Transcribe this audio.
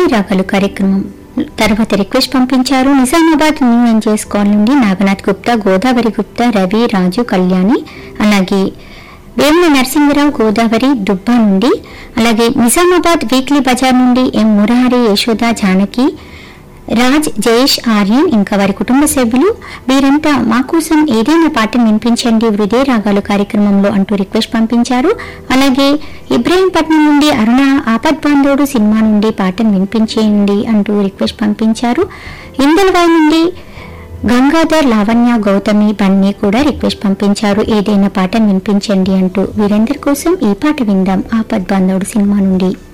హృదయ రాగాలు కార్యక్రమం తర్వాత రిక్వెస్ట్ పంపించారు నిజామాబాద్ న్యూ ఎన్జిఎస్ కాలనీ నుండి నాగనాథ్ గుప్తా గోదావరి గుప్తా రవి రాజు కళ్యాణి అలాగే వేముల నరసింహరావు గోదావరి దుబ్బా నుండి అలాగే నిజామాబాద్ వీక్లీ బజార్ నుండి ఎం మురహరి యశోద జానకి రాజ్ జయేష్ ఆర్యన్ ఇంకా వారి కుటుంబ సభ్యులు వీరంతా మా కోసం ఏదైనా పాటను వినిపించండి హృదయ రాగాలు కార్యక్రమంలో అంటూ రిక్వెస్ట్ పంపించారు అలాగే ఇబ్రాహీంపట్నం నుండి అరుణ ఆపద్ బాంధవుడు సినిమా నుండి పాటను వినిపించేయండి అంటూ రిక్వెస్ట్ పంపించారు ఇందల్వాయి నుండి గంగాధర్ లావణ్య గౌతమి బన్నీ కూడా రిక్వెస్ట్ పంపించారు ఏదైనా పాటను వినిపించండి అంటూ వీరందరి కోసం ఈ పాట విందాం ఆపద్ బాంధవుడు సినిమా నుండి